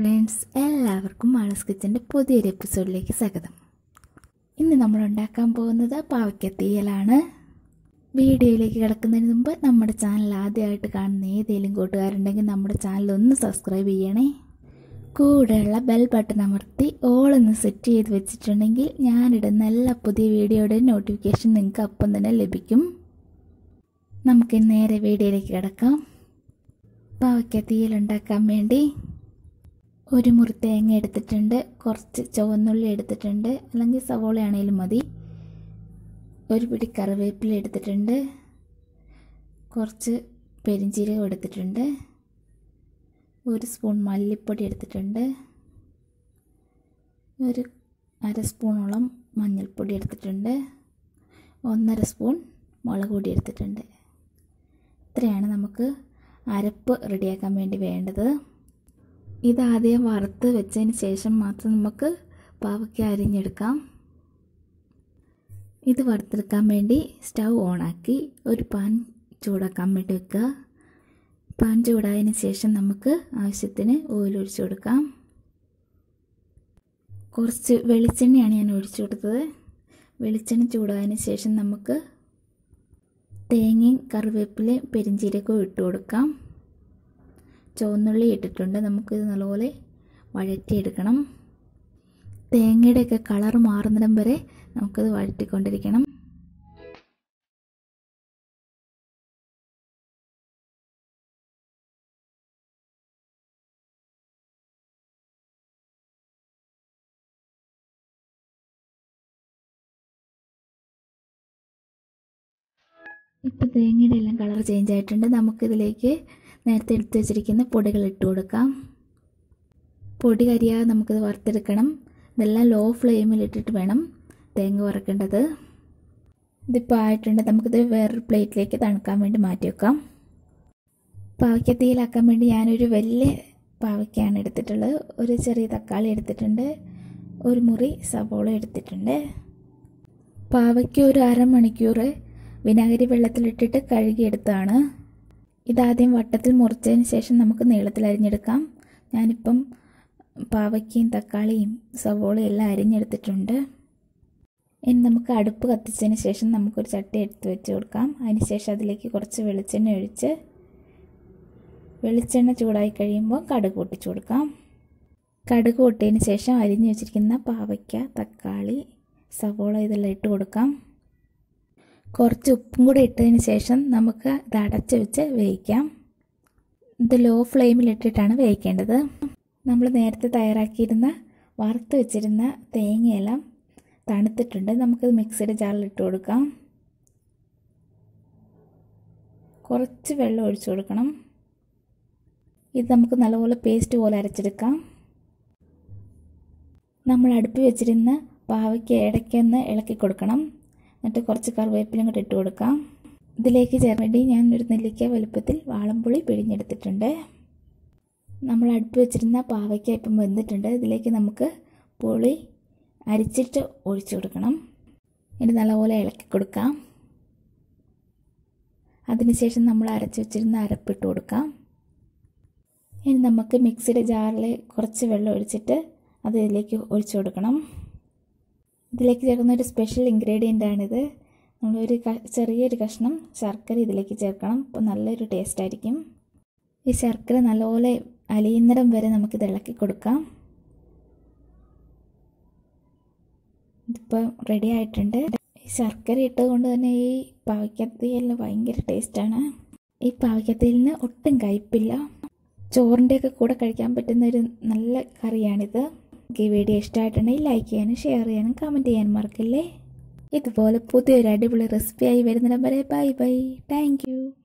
friends എല്ലാവർക്കും മാളസ് കിച്ചൻ്റെ പുതിയൊരു എപ്പിസോഡിലേക്ക് സ്വാഗതം ഇന്ന് നമ്മൾ ഉണ്ടാക്കാൻ പോകുന്നത് പാവയ്ക്കത്തീയലാണ് വീഡിയോയിലേക്ക് കിടക്കുന്നതിന് മുമ്പ് നമ്മുടെ ചാനൽ ആദ്യമായിട്ട് കാണുന്ന ഏതെങ്കിലും കൂട്ടുകാരുണ്ടെങ്കിൽ നമ്മുടെ ചാനൽ ഒന്ന് സബ്സ്ക്രൈബ് ചെയ്യണേ കൂടെയുള്ള ബെൽ ബട്ടൺ അമർത്തി ഓളൊന്ന് സെറ്റ് ചെയ്ത് വെച്ചിട്ടുണ്ടെങ്കിൽ ഞാനിടുന്ന എല്ലാ പുതിയ വീഡിയോയുടെ നോട്ടിഫിക്കേഷൻ നിങ്ങൾക്ക് അപ്പം തന്നെ ലഭിക്കും നമുക്ക് നേരെ വീഡിയോയിലേക്ക് കിടക്കാം പാവയ്ക്കത്തീയൽ ഉണ്ടാക്കാൻ വേണ്ടി ഒരു മുറി തേങ്ങ എടുത്തിട്ടുണ്ട് കുറച്ച് ചുവന്നുള്ളി എടുത്തിട്ടുണ്ട് അല്ലെങ്കിൽ സവോളയാണേലും മതി ഒരു പിടി കറിവേപ്പില എടുത്തിട്ടുണ്ട് കുറച്ച് പെരിഞ്ചീരകം എടുത്തിട്ടുണ്ട് ഒരു സ്പൂൺ മല്ലിപ്പൊടി എടുത്തിട്ടുണ്ട് ഒരു അര സ്പൂണോളം മഞ്ഞൾപ്പൊടി എടുത്തിട്ടുണ്ട് ഒന്നര സ്പൂൺ മുളക് പൊടി എടുത്തിട്ടുണ്ട് ഇത്രയാണ് നമുക്ക് അരപ്പ് റെഡിയാക്കാൻ വേണ്ടി വേണ്ടത് ഇതാദ്യം വറുത്ത് വെച്ചതിന് ശേഷം മാത്രം നമുക്ക് പാവയ്ക്ക അരിഞ്ഞെടുക്കാം ഇത് വറുത്തെടുക്കാൻ വേണ്ടി സ്റ്റൗ ഓണാക്കി ഒരു പാൻ ചൂടാക്കാൻ വേണ്ടി വെക്കുക പാൻ ചൂടായതിന് ശേഷം നമുക്ക് ആവശ്യത്തിന് ഓയിൽ ഒഴിച്ചു കൊടുക്കാം കുറച്ച് വെളിച്ചെണ്ണയാണ് ഞാൻ ഒഴിച്ചു കൊടുത്തത് വെളിച്ചെണ്ണ ചൂടായതിന് ശേഷം നമുക്ക് തേങ്ങയും കറിവേപ്പിലയും പെരിഞ്ചീരകവും ഇട്ട് കൊടുക്കാം ചുവന്നുള്ളി ഇട്ടിട്ടുണ്ട് നമുക്കിത് നല്ലപോലെ വഴറ്റിയെടുക്കണം തേങ്ങയുടെയൊക്കെ കളർ മാറുന്നിടം വരെ നമുക്കത് വഴറ്റിക്കൊണ്ടിരിക്കണം ഇപ്പോൾ തേങ്ങയുടെ എല്ലാം കളർ ചേഞ്ച് ആയിട്ടുണ്ട് നമുക്കിതിലേക്ക് നേരത്തെ എടുത്തു വെച്ചിരിക്കുന്ന പൊടികൾ ഇട്ട് കൊടുക്കാം പൊടി കരിയാതെ നമുക്കിത് വറുത്തെടുക്കണം ഇതെല്ലാം ലോ ഫ്ലെയിമിൽ ഇട്ടിട്ട് വേണം തേങ്ങ വറക്കേണ്ടത് ഇതിപ്പോൾ ആയിട്ടുണ്ട് നമുക്കിത് വേറൊരു പ്ലേറ്റിലേക്ക് തണുക്കാൻ വേണ്ടി മാറ്റി വെക്കാം പാവയ്ക്കത്തിയിലാക്കാൻ വേണ്ടി ഞാനൊരു വലിയ പാവയ്ക്കാണ് എടുത്തിട്ടുള്ളത് ഒരു ചെറിയ തക്കാളി എടുത്തിട്ടുണ്ട് ഒരു മുറി സവോള എടുത്തിട്ടുണ്ട് പാവയ്ക്ക് ഒരു അരമണിക്കൂർ വിനാഗിരി വെള്ളത്തിലിട്ടിട്ട് കഴുകിയെടുത്താണ് ഇതാദ്യം വട്ടത്തിൽ മുറിച്ചതിന് ശേഷം നമുക്ക് നീളത്തിൽ അരിഞ്ഞെടുക്കാം ഞാനിപ്പം പാവയ്ക്കയും തക്കാളിയും സവോളയും എല്ലാം അരിഞ്ഞെടുത്തിട്ടുണ്ട് ഇനി നമുക്ക് അടുപ്പ് കത്തിച്ചതിന് ശേഷം നമുക്കൊരു ചട്ടി എടുത്ത് വെച്ച് കൊടുക്കാം അതിന് ശേഷം അതിലേക്ക് കുറച്ച് വെളിച്ചെണ്ണ ഒഴിച്ച് വെളിച്ചെണ്ണ ചൂടായി കഴിയുമ്പോൾ കടുക് പൊട്ടിച്ചു കൊടുക്കാം കടുക് പൊട്ടിയതിന് ശേഷം അരിഞ്ഞു വെച്ചിരിക്കുന്ന പാവയ്ക്ക തക്കാളി സവോള ഇതെല്ലാം ഇട്ട് കൊടുക്കാം കുറച്ച് ഉപ്പും കൂടെ ഇട്ടതിന് ശേഷം നമുക്ക് ഇത് അടച്ച് വെച്ച് വേവിക്കാം ഇത് ലോ ഫ്ലെയിമിലിട്ടിട്ടാണ് വേവിക്കേണ്ടത് നമ്മൾ നേരത്തെ തയ്യാറാക്കിയിരുന്ന വറുത്ത് വെച്ചിരുന്ന തേങ്ങയെല്ലാം തണുത്തിട്ടുണ്ട് നമുക്കിത് മിക്സിയുടെ ജാറിൽ ഇട്ട് കൊടുക്കാം കുറച്ച് വെള്ളം ഒഴിച്ചു കൊടുക്കണം ഇത് നമുക്ക് നല്ലപോലെ പേസ്റ്റ് പോലെ അരച്ചെടുക്കാം നമ്മൾ അടുപ്പിൽ വെച്ചിരുന്ന പാവയ്ക്ക് ഇടയ്ക്കൊന്ന് ഇളക്കി കൊടുക്കണം എന്നിട്ട് കുറച്ച് കറിവേപ്പിലും കൂടെ ഇട്ട് കൊടുക്കാം ഇതിലേക്ക് ചേർക്കാൻ വേണ്ടി ഞാൻ ഒരു നെല്ലിക്ക വലുപ്പത്തിൽ വാളംപുളി പിഴിഞ്ഞെടുത്തിട്ടുണ്ട് നമ്മൾ അടുപ്പ് വെച്ചിരുന്ന പാവയ്ക്ക ഇപ്പം വെന്തിട്ടുണ്ട് ഇതിലേക്ക് നമുക്ക് പുളി അരിച്ചിട്ട് ഒഴിച്ചു കൊടുക്കണം ഇനി നല്ലപോലെ ഇളക്കി കൊടുക്കാം അതിനുശേഷം നമ്മൾ അരച്ച് വെച്ചിരുന്ന അരപ്പിട്ട് കൊടുക്കാം ഇനി നമുക്ക് മിക്സിയുടെ ജാറിൽ കുറച്ച് വെള്ളം ഒഴിച്ചിട്ട് അത് ഇതിലേക്ക് ഒഴിച്ചു കൊടുക്കണം ഇതിലേക്ക് ചേർക്കുന്ന ഒരു സ്പെഷ്യൽ ഇൻഗ്രീഡിയൻ്റ് ആണിത് നമ്മളൊരു ചെറിയൊരു കഷ്ണം ശർക്കര ഇതിലേക്ക് ചേർക്കണം അപ്പോൾ നല്ലൊരു ടേസ്റ്റ് ആയിരിക്കും ഈ ശർക്കര നല്ലപോലെ അലിയുന്നിടം വരെ നമുക്കിത് ഇളക്കി കൊടുക്കാം ഇതിപ്പോൾ റെഡി ആയിട്ടുണ്ട് ഈ ശർക്കര ഇട്ടത് കൊണ്ട് തന്നെ ഈ പാവയ്ക്കത്തിയലിന് ഭയങ്കര ടേസ്റ്റാണ് ഈ പാവയ്ക്കത്തിയലിന് ഒട്ടും കയ്പില്ല ചോറിൻ്റെയൊക്കെ കൂടെ കഴിക്കാൻ പറ്റുന്ന ഒരു നല്ല കറിയാണിത് ഈ വീഡിയോ ഇഷ്ടമായിട്ടുണ്ടെങ്കിൽ ലൈക്ക് ചെയ്യാനും ഷെയർ ചെയ്യാനും കമൻറ്റ് ചെയ്യാനും മറക്കല്ലേ ഇതുപോലെ പുതിയൊരു അടിപൊളി റെസിപ്പിയായി വരുന്നിടം വരെ ബൈ ബൈ താങ്ക്